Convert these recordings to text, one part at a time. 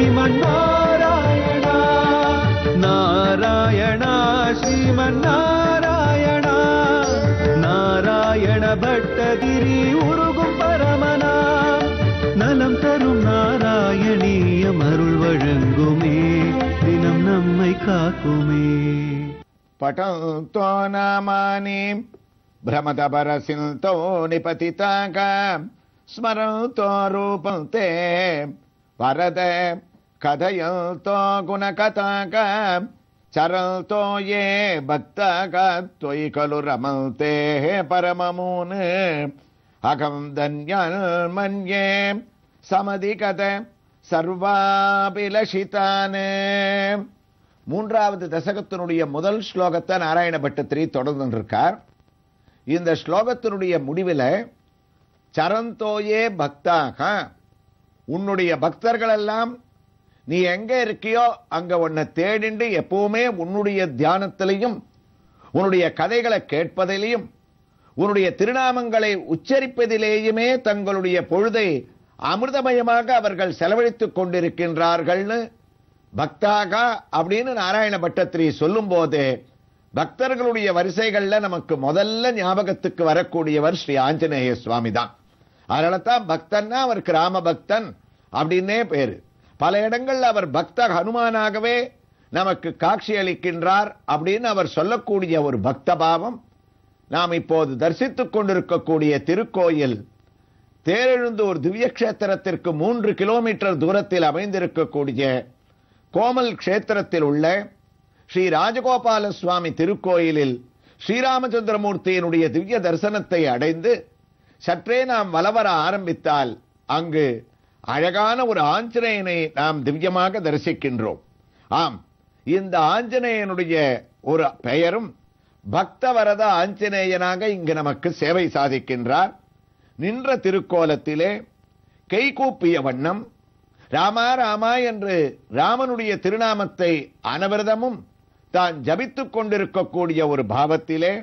ஸ்ரீமன்னாராயணா நாராயணா ஸ்ரீமன்னாராயணா நாராயண பட்டகிரி உருகும் பரமனா நலம் தரும் நாராயணீயம் அருள் வழங்குமே தினம் நம்மை காக்குமே पठन्तो नामानि भ्रमतपरसिन्तो निपतिताक स्मरन्तो रूपं ते वरद कथयन्तो गुणकथाक चरन्तो ये भक्ताक त्वयि खलु रमन्ते परममून् अहं धन्यन्मन्ये समधिकत सर्वाभिलषितान् மூன்றாவது தசகத்தினுடைய முதல் ஸ்லோகத்தை நாராயண பட்டத்திரி தொடர்ந்து இருக்கார் இந்த ஸ்லோகத்தினுடைய முடிவில் சரந்தோயே பக்தாக உன்னுடைய பக்தர்கள் எல்லாம் நீ எங்க இருக்கியோ அங்க உன்னை தேடிண்டு எப்பவுமே உன்னுடைய தியானத்திலையும் உன்னுடைய கதைகளை கேட்பதிலையும் உன்னுடைய திருநாமங்களை உச்சரிப்பதிலேயுமே தங்களுடைய பொழுதை அமிர்தமயமாக அவர்கள் செலவழித்துக் கொண்டிருக்கின்றார்கள்னு பக்தாகா அப்படின்னு நாராயண பட்டத்திரி சொல்லும் போது பக்தர்களுடைய வரிசைகள்ல நமக்கு முதல்ல ஞாபகத்துக்கு வரக்கூடியவர் ஸ்ரீ ஆஞ்சநேய சுவாமி தான் அதனால தான் பக்தன்னா அவருக்கு ராம பக்தன் அப்படின்னே பேரு பல இடங்கள்ல அவர் பக்த ஹனுமானாகவே நமக்கு காட்சி அளிக்கின்றார் அப்படின்னு அவர் சொல்லக்கூடிய ஒரு பக்த பாவம் நாம் இப்போது தரிசித்துக் கொண்டிருக்கக்கூடிய திருக்கோயில் தேரெழுந்தூர் திவ்ய கஷேத்திரத்திற்கு மூன்று கிலோமீட்டர் தூரத்தில் அமைந்திருக்கக்கூடிய கோமல் க்ஷேத்திரத்தில் உள்ள ஸ்ரீ ராஜகோபால சுவாமி திருக்கோயிலில் ஸ்ரீராமச்சந்திரமூர்த்தியினுடைய திவ்ய தரிசனத்தை அடைந்து சற்றே நாம் வலவர ஆரம்பித்தால் அங்கு அழகான ஒரு ஆஞ்சநேயனை நாம் திவ்யமாக தரிசிக்கின்றோம் ஆம் இந்த ஆஞ்சநேயனுடைய ஒரு பெயரும் பக்தவரத ஆஞ்சநேயனாக இங்கு நமக்கு சேவை சாதிக்கின்றார் நின்ற திருக்கோலத்திலே கைகூப்பிய வண்ணம் ராமா ராமா என்று ராமனுடைய திருநாமத்தை அனவிரதமும் தான் ஜபித்துக் கொண்டிருக்கக்கூடிய ஒரு பாவத்திலே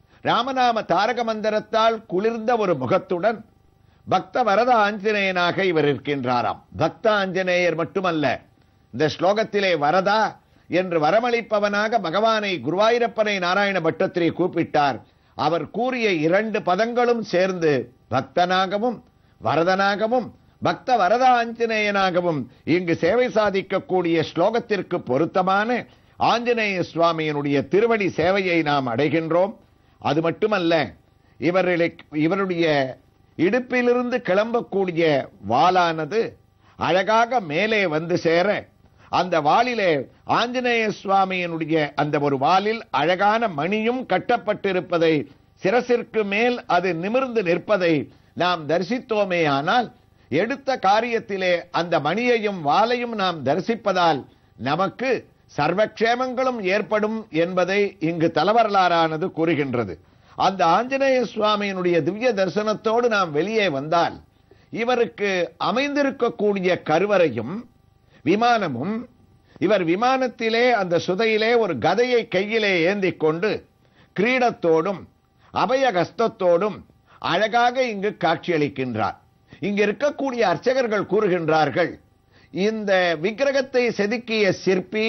ராமநாம தாரக மந்திரத்தால் குளிர்ந்த ஒரு முகத்துடன் பக்த வரத ஆஞ்சநேயனாக இவர் இருக்கின்றாராம் பக்த ஆஞ்சநேயர் மட்டுமல்ல இந்த ஸ்லோகத்திலே வரதா என்று வரமளிப்பவனாக பகவானை குருவாயூரப்பனை நாராயண பட்டத்திரி கூப்பிட்டார் அவர் கூறிய இரண்டு பதங்களும் சேர்ந்து பக்தனாகவும் வரதனாகவும் பக்த வரத ஆஞ்சநேயனாகவும் இங்கு சேவை சாதிக்கக்கூடிய ஸ்லோகத்திற்கு பொருத்தமான ஆஞ்சநேய சுவாமியினுடைய திருவடி சேவையை நாம் அடைகின்றோம் அது மட்டுமல்ல இவர்களை இவருடைய இடுப்பிலிருந்து கிளம்பக்கூடிய வாளானது அழகாக மேலே வந்து சேர அந்த வாளிலே ஆஞ்சநேய சுவாமியினுடைய அந்த ஒரு வாளில் அழகான மணியும் கட்டப்பட்டிருப்பதை சிரசிற்கு மேல் அது நிமிர்ந்து நிற்பதை நாம் தரிசித்தோமே ஆனால் எடுத்த காரியத்திலே அந்த மணியையும் வாளையும் நாம் தரிசிப்பதால் நமக்கு சர்வக்ஷேமங்களும் ஏற்படும் என்பதை இங்கு தலவரலாறானது கூறுகின்றது அந்த ஆஞ்சநேய சுவாமியினுடைய திவ்ய தரிசனத்தோடு நாம் வெளியே வந்தால் இவருக்கு அமைந்திருக்கக்கூடிய கருவறையும் விமானமும் இவர் விமானத்திலே அந்த சுதையிலே ஒரு கதையை கையிலே ஏந்திக் கொண்டு கிரீடத்தோடும் அபயகஸ்தத்தோடும் அழகாக இங்கு காட்சியளிக்கின்றார் இங்க இருக்கக்கூடிய அர்ச்சகர்கள் கூறுகின்றார்கள் இந்த விக்கிரகத்தை செதுக்கிய சிற்பி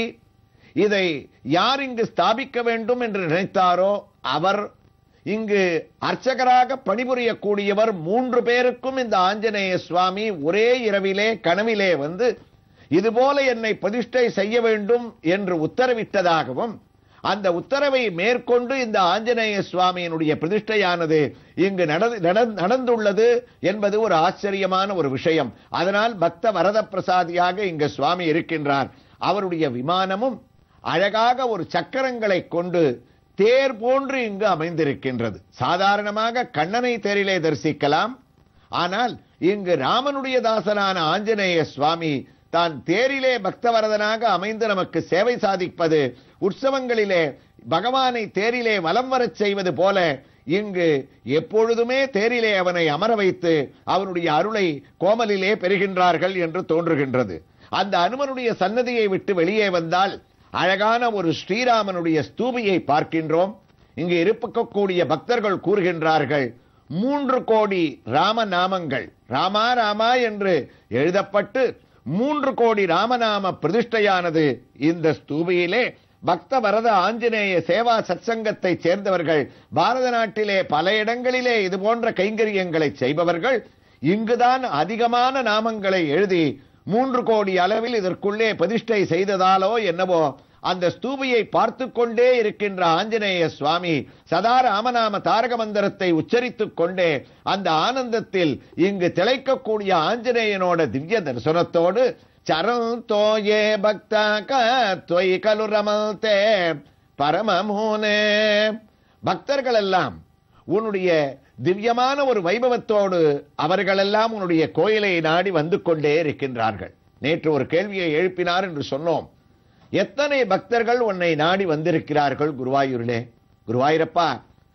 இதை யார் இங்கு ஸ்தாபிக்க வேண்டும் என்று நினைத்தாரோ அவர் இங்கு அர்ச்சகராக பணிபுரியக்கூடியவர் மூன்று பேருக்கும் இந்த ஆஞ்சநேய சுவாமி ஒரே இரவிலே கனவிலே வந்து இதுபோல என்னை பிரதிஷ்டை செய்ய வேண்டும் என்று உத்தரவிட்டதாகவும் அந்த உத்தரவை மேற்கொண்டு இந்த ஆஞ்சநேய சுவாமியினுடைய பிரதிஷ்டையானது இங்கு நடந்து- நடந்து- நடந்துள்ளது என்பது ஒரு ஆச்சரியமான ஒரு விஷயம் அதனால் பக்த வரத பிரசாதியாக இங்கு சுவாமி இருக்கின்றார் அவருடைய விமானமும் அழகாக ஒரு சக்கரங்களை கொண்டு தேர் போன்று இங்கு அமைந்திருக்கின்றது சாதாரணமாக கண்ணனை தேரிலே தரிசிக்கலாம் ஆனால் இங்கு ராமனுடைய தாசனான ஆஞ்சநேய சுவாமி தான் தேரிலே பக்தவரதனாக அமைந்து நமக்கு சேவை சாதிப்பது உற்சவங்களிலே பகவானை தேரிலே வலம் வரச் செய்வது போல இங்கு எப்பொழுதுமே தேரிலே அவனை அமர வைத்து அவனுடைய அருளை கோமலிலே பெறுகின்றார்கள் என்று தோன்றுகின்றது அந்த அனுமனுடைய சன்னதியை விட்டு வெளியே வந்தால் அழகான ஒரு ஸ்ரீராமனுடைய ஸ்தூபியை பார்க்கின்றோம் இங்கு இருக்கக்கூடிய பக்தர்கள் கூறுகின்றார்கள் மூன்று கோடி ராம நாமங்கள் ராமா ராமா என்று எழுதப்பட்டு மூன்று கோடி ராமநாம பிரதிஷ்டையானது இந்த ஸ்தூபியிலே பக்த வரத ஆஞ்சநேய சேவா சத்சங்கத்தை சேர்ந்தவர்கள் பாரத நாட்டிலே பல இடங்களிலே இது போன்ற கைங்கரியங்களை செய்பவர்கள் இங்குதான் அதிகமான நாமங்களை எழுதி மூன்று கோடி அளவில் இதற்குள்ளே பிரதிஷ்டை செய்ததாலோ என்னவோ அந்த ஸ்தூபியை பார்த்து கொண்டே இருக்கின்ற ஆஞ்சநேய சுவாமி சதா ராமநாம தாரக மந்திரத்தை உச்சரித்துக் கொண்டே அந்த ஆனந்தத்தில் இங்கு திளைக்கக்கூடிய ஆஞ்சநேயனோட திவ்ய தரிசனத்தோடு சரம் தோயே பக்தாக தொய் கலு ரமல்தே பரமமூனே பக்தர்கள் எல்லாம் உன்னுடைய திவ்யமான ஒரு வைபவத்தோடு அவர்களெல்லாம் உன்னுடைய கோயிலை நாடி வந்து கொண்டே இருக்கின்றார்கள் நேற்று ஒரு கேள்வியை எழுப்பினார் என்று சொன்னோம் எத்தனை பக்தர்கள் உன்னை நாடி வந்திருக்கிறார்கள் குருவாயூரிலே குருவாயூரப்பா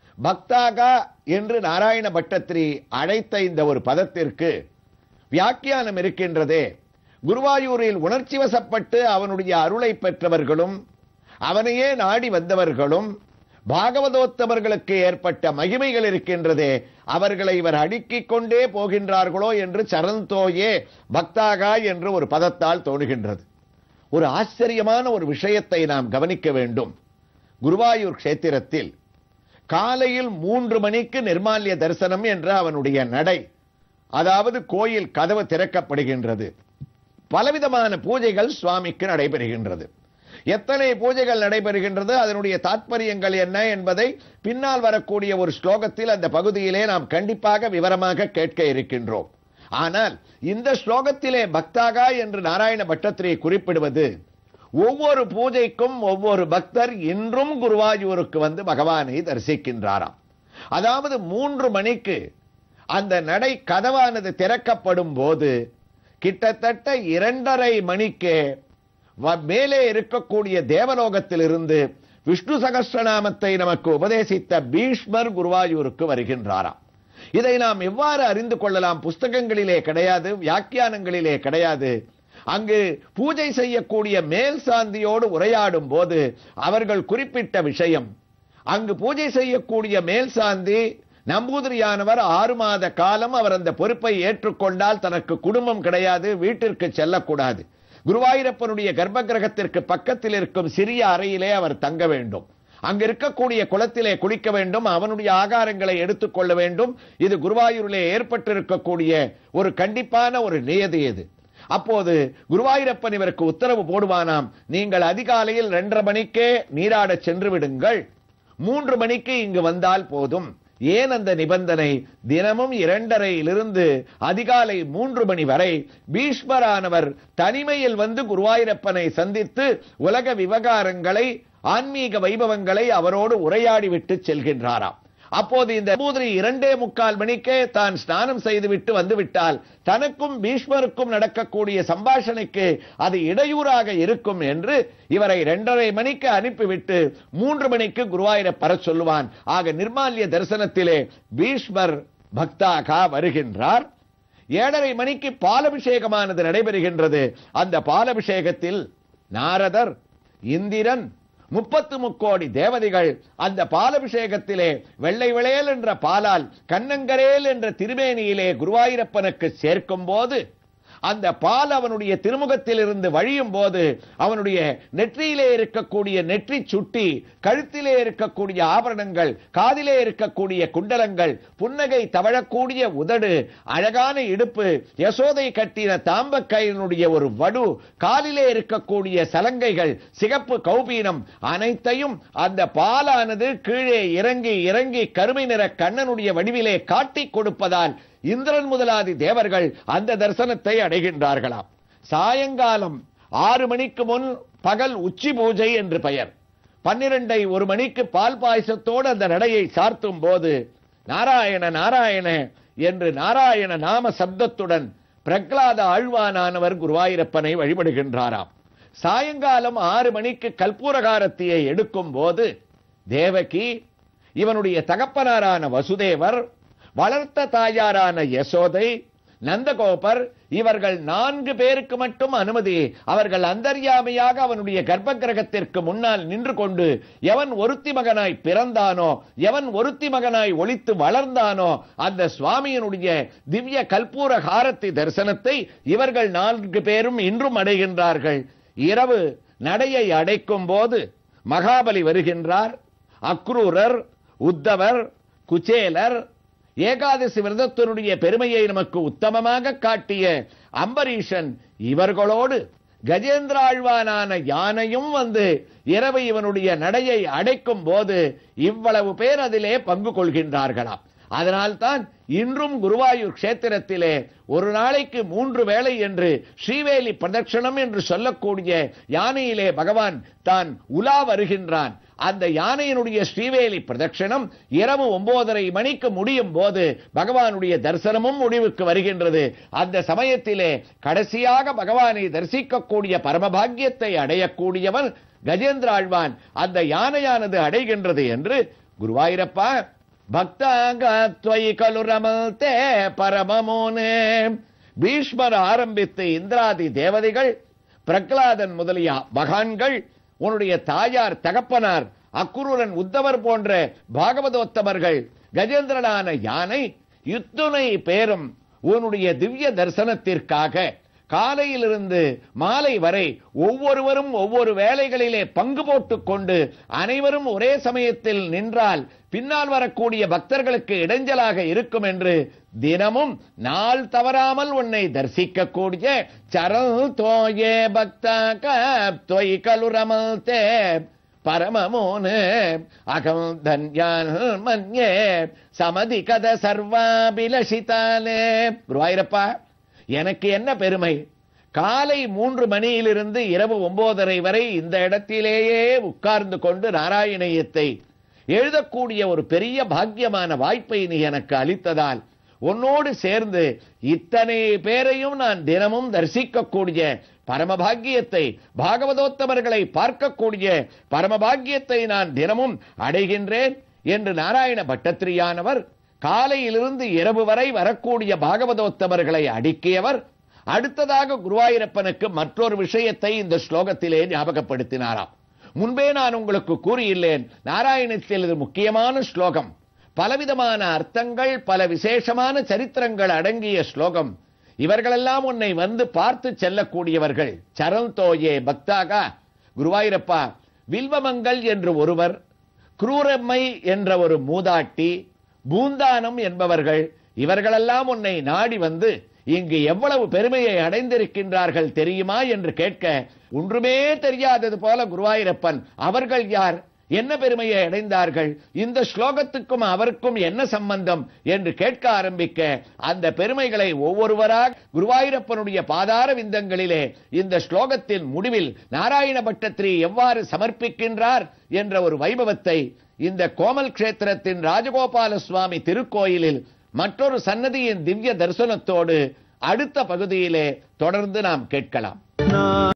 பக்தாகா என்று நாராயண பட்டத்திரி அழைத்த இந்த ஒரு பதத்திற்கு வியாக்கியானம் இருக்கின்றதே குருவாயூரில் உணர்ச்சி வசப்பட்டு அவனுடைய அருளை பெற்றவர்களும் அவனையே நாடி வந்தவர்களும் பாகவதோத்தவர்களுக்கு ஏற்பட்ட மகிமைகள் இருக்கின்றதே அவர்களை இவர் அடுக்கிக் கொண்டே போகின்றார்களோ என்று சரந்தோயே பக்தாகா என்று ஒரு பதத்தால் தோணுகின்றது ஒரு ஆச்சரியமான ஒரு விஷயத்தை நாம் கவனிக்க வேண்டும் குருவாயூர் கஷேத்திரத்தில் காலையில் மூன்று மணிக்கு நிர்மால்ய தரிசனம் என்ற அவனுடைய நடை அதாவது கோயில் கதவு திறக்கப்படுகின்றது பலவிதமான பூஜைகள் சுவாமிக்கு நடைபெறுகின்றது எத்தனை பூஜைகள் நடைபெறுகின்றது அதனுடைய தாத்பரியங்கள் என்ன என்பதை பின்னால் வரக்கூடிய ஒரு ஸ்லோகத்தில் அந்த பகுதியிலே நாம் கண்டிப்பாக விவரமாக கேட்க இருக்கின்றோம் ஆனால் இந்த ஸ்லோகத்திலே பக்தாகா என்று நாராயண பட்டத்திரியை குறிப்பிடுவது ஒவ்வொரு பூஜைக்கும் ஒவ்வொரு பக்தர் இன்றும் குருவாயூருக்கு வந்து பகவானை தரிசிக்கின்றாராம் அதாவது மூன்று மணிக்கு அந்த நடை கதவானது திறக்கப்படும் போது கிட்டத்தட்ட இரண்டரை மணிக்கு வ- மேலே இருக்கக்கூடிய தேவலோகத்திலிருந்து விஷ்ணு சகஸ்ரநாமத்தை நமக்கு உபதேசித்த பீஷ்மர் குருவாயூருக்கு வருகின்றாராம் இதை நாம் எவ்வாறு அறிந்து கொள்ளலாம் புஸ்தகங்களிலே கிடையாது வியாக்கியானங்களிலே கிடையாது அங்கு பூஜை செய்யக்கூடிய மேல் சாந்தியோடு உரையாடும் போது அவர்கள் குறிப்பிட்ட விஷயம் அங்கு பூஜை செய்யக்கூடிய மேல் சாந்தி நம்பூதிரியானவர் ஆறு மாத காலம் அவர் அந்த பொறுப்பை ஏற்றுக்கொண்டால் தனக்கு குடும்பம் கிடையாது வீட்டிற்கு செல்லக்கூடாது குருவாயூரப்பனுடைய கர்ப்ப கிரகத்திற்கு பக்கத்தில் இருக்கும் சிறிய அறையிலே அவர் தங்க வேண்டும் அங்க இருக்கக்கூடிய குளத்திலே குளிக்க வேண்டும் அவனுடைய ஆகாரங்களை எடுத்துக்கொள்ள வேண்டும் இது குருவாயூரிலே ஏற்பட்டிருக்கக்கூடிய ஒரு கண்டிப்பான ஒரு நியதி இது அப்போது குருவாயூரப்பன் இவருக்கு உத்தரவு போடுவானாம் நீங்கள் அதிகாலையில் இரண்டரை மணிக்கே நீராடச் சென்று விடுங்கள் மூன்று மணிக்கு இங்கு வந்தால் போதும் ஏன் அந்த நிபந்தனை தினமும் இரண்டரையிலிருந்து அதிகாலை மூன்று மணி வரை பீஷ்மரானவர் தனிமையில் வந்து குருவாயூரப்பனை சந்தித்து உலக விவகாரங்களை ஆன்மீக வைபவங்களை அவரோடு உரையாடி விட்டு செல்கின்றாராம் அப்போது இந்த பூதிரி இரண்டே முக்கால் மணிக்கே தான் ஸ்நானம் செய்துவிட்டு வந்துவிட்டால் தனக்கும் பீஷ்மருக்கும் நடக்கக்கூடிய சம்பாஷணைக்கு அது இடையூறாக இருக்கும் என்று இவரை இரண்டரை மணிக்கு அனுப்பிவிட்டு மூன்று மணிக்கு குருவாயூரப்பர சொல்லுவான் ஆக நிர்மால்ய தரிசனத்திலே பீஷ்மர் பக்தாகா வருகின்றார் ஏழரை மணிக்கு பாலபிஷேகமானது நடைபெறுகின்றது அந்த பாலபிஷேகத்தில் நாரதர் இந்திரன் முப்பத்து முக்கோடி தேவதைகள் அந்த பாலபிஷேகத்திலே வெள்ளை விளையல் என்ற பாலால் கண்ணங்கரேல் என்ற திருமேனியிலே குருவாயூரப்பனுக்கு சேர்க்கும் போது அந்த பால் அவனுடைய திருமுகத்தில் இருந்து வழியும் போது அவனுடைய நெற்றியிலே இருக்கக்கூடிய நெற்றி சுட்டி கழுத்திலே இருக்கக்கூடிய ஆபரணங்கள் காதிலே இருக்கக்கூடிய குண்டலங்கள் புன்னகை தவழக்கூடிய உதடு அழகான இடுப்பு யசோதை கட்டின தாம்பக்கயினுடைய ஒரு வடு காலிலே இருக்கக்கூடிய சலங்கைகள் சிகப்பு கௌபீனம் அனைத்தையும் அந்த பாலானது கீழே இறங்கி இறங்கி கருமை நிற கண்ணனுடைய வடிவிலே காட்டிக் கொடுப்பதால் இந்திரன் முதலாதி தேவர்கள் அந்த தரிசனத்தை அடைகின்றார்களாம் சாயங்காலம் ஆறு மணிக்கு முன் பகல் உச்சி பூஜை என்று பெயர் பன்னிரண்டை ஒரு மணிக்கு பால் பாயசத்தோடு அந்த நடையை சார்த்தும் போது நாராயண நாராயண என்று நாராயண நாம சப்தத்துடன் பிரகலாத ஆழ்வானானவர் குருவாயூரப்பனை வழிபடுகின்றாராம் சாயங்காலம் ஆறு மணிக்கு கல்பூரகாரத்தியை எடுக்கும் போது தேவகி இவனுடைய தகப்பனாரான வசுதேவர் வளர்த்த தாயாரான யசோதை நந்தகோபர் இவர்கள் நான்கு பேருக்கு மட்டும் அனுமதி அவர்கள் அந்தர்யாமியாக அவனுடைய கர்ப்ப கிரகத்திற்கு முன்னால் நின்று கொண்டு எவன் ஒருத்தி மகனாய் பிறந்தானோ எவன் ஒருத்தி மகனாய் ஒளித்து வளர்ந்தானோ அந்த சுவாமியினுடைய திவ்ய கல்பூர ஹாரத்தி தரிசனத்தை இவர்கள் நான்கு பேரும் இன்றும் அடைகின்றார்கள் இரவு நடையை அடைக்கும் போது மகாபலி வருகின்றார் அக்ரூரர் உத்தவர் குச்சேலர் ஏகாதசி விரதத்தினுடைய பெருமையை நமக்கு உத்தமமாக காட்டிய அம்பரீஷன் இவர்களோடு கஜேந்திராழ்வானான யானையும் வந்து இரவு இவனுடைய நடையை அடைக்கும் போது இவ்வளவு பேர் அதிலே பங்கு கொள்கின்றார்களாம் அதனால்தான் இன்றும் குருவாயூர் கஷேத்திரத்திலே ஒரு நாளைக்கு மூன்று வேளை என்று ஸ்ரீவேலி பிரதட்சணம் என்று சொல்லக்கூடிய யானையிலே பகவான் தான் உலா வருகின்றான் அந்த யானையினுடைய ஸ்ரீவேலி பிரதட்சணம் இரவு ஒன்பதரை மணிக்கு முடியும் போது பகவானுடைய தரிசனமும் முடிவுக்கு வருகின்றது அந்த சமயத்திலே கடைசியாக பகவானை தரிசிக்கக்கூடிய பரமபாகியத்தை அடையக்கூடியவன் கஜேந்திர ஆழ்வான் அந்த யானையானது அடைகின்றது என்று குருவாயிரப்பா பக்தாங்கத்வயி கலு ரமல்தே பரமமோனே பீஷ்மர் ஆரம்பித்து இந்திராதி தேவதைகள் பிரகலாதன் முதலிய மகான்கள் உன்னுடைய தாயார் தகப்பனார் அக்குருரன் உத்தவர் போன்ற பாகவதோத்தமர்கள் கஜேந்திரனான யானை இத்துணை பேரும் உன்னுடைய திவ்ய தரிசனத்திற்காக காலையிலிருந்து மாலை வரை ஒவ்வொருவரும் ஒவ்வொரு வேலைகளிலே பங்கு போட்டுக் கொண்டு அனைவரும் ஒரே சமயத்தில் நின்றால் பின்னால் வரக்கூடிய பக்தர்களுக்கு இடைஞ்சலாக இருக்கும் என்று தினமும் நாள் தவறாமல் உன்னை தரிசிக்கக்கூடிய சரல் தோயே பக்தாக தொய் கலுரமல் தே பரமமோனு அகம் தன்யான் மன்யே சமதி கத சர்வாபிலஷிதானே குருவாயிரப்பா எனக்கு என்ன பெருமை காலை மூன்று மணியிலிருந்து இரவு ஒன்பதரை வரை இந்த இடத்திலேயே உட்கார்ந்து கொண்டு நாராயணியத்தை எழுதக்கூடிய ஒரு பெரிய பாக்கியமான வாய்ப்பை நீ எனக்கு அளித்ததால் உன்னோடு சேர்ந்து இத்தனை பேரையும் நான் தினமும் தரிசிக்கக்கூடிய பரமபாகியத்தை பாகவதோத்தமர்களை பார்க்கக்கூடிய பரமபாகியத்தை நான் தினமும் அடைகின்றேன் என்று நாராயண பட்டத்திரியானவர் காலையிலிருந்து இரவு வரை வரக்கூடிய பாகவதோத்தமர்களை அடுக்கியவர் அடுத்ததாக குருவாயூரப்பனுக்கு மற்றொரு விஷயத்தை இந்த ஸ்லோகத்திலே ஞாபகப்படுத்தினாராம் முன்பே நான் உங்களுக்கு கூறியுள்ளேன் நாராயணத்தில் இது முக்கியமான ஸ்லோகம் பலவிதமான அர்த்தங்கள் பல விசேஷமான சரித்திரங்கள் அடங்கிய ஸ்லோகம் இவர்களெல்லாம் உன்னை வந்து பார்த்து செல்லக்கூடியவர்கள் சரண் தோயே பக்தாகா குருவாயூரப்பா வில்வமங்கள் என்று ஒருவர் குரூரம்மை என்ற ஒரு மூதாட்டி பூந்தானம் என்பவர்கள் இவர்களெல்லாம் உன்னை நாடி வந்து இங்கு எவ்வளவு பெருமையை அடைந்திருக்கின்றார்கள் தெரியுமா என்று கேட்க ஒன்றுமே தெரியாதது போல குருவாயூரப்பன் அவர்கள் யார் என்ன பெருமையை அடைந்தார்கள் இந்த ஸ்லோகத்துக்கும் அவருக்கும் என்ன சம்பந்தம் என்று கேட்க ஆரம்பிக்க அந்த பெருமைகளை ஒவ்வொருவராக குருவாயூரப்பனுடைய பாதார விந்தங்களிலே இந்த ஸ்லோகத்தின் முடிவில் நாராயண பட்டத்திரி எவ்வாறு சமர்ப்பிக்கின்றார் என்ற ஒரு வைபவத்தை இந்த கோமல் கஷேத்திரத்தின் ராஜகோபால சுவாமி திருக்கோயிலில் மற்றொரு சன்னதியின் திவ்ய தரிசனத்தோடு அடுத்த பகுதியிலே தொடர்ந்து நாம் கேட்கலாம் நான்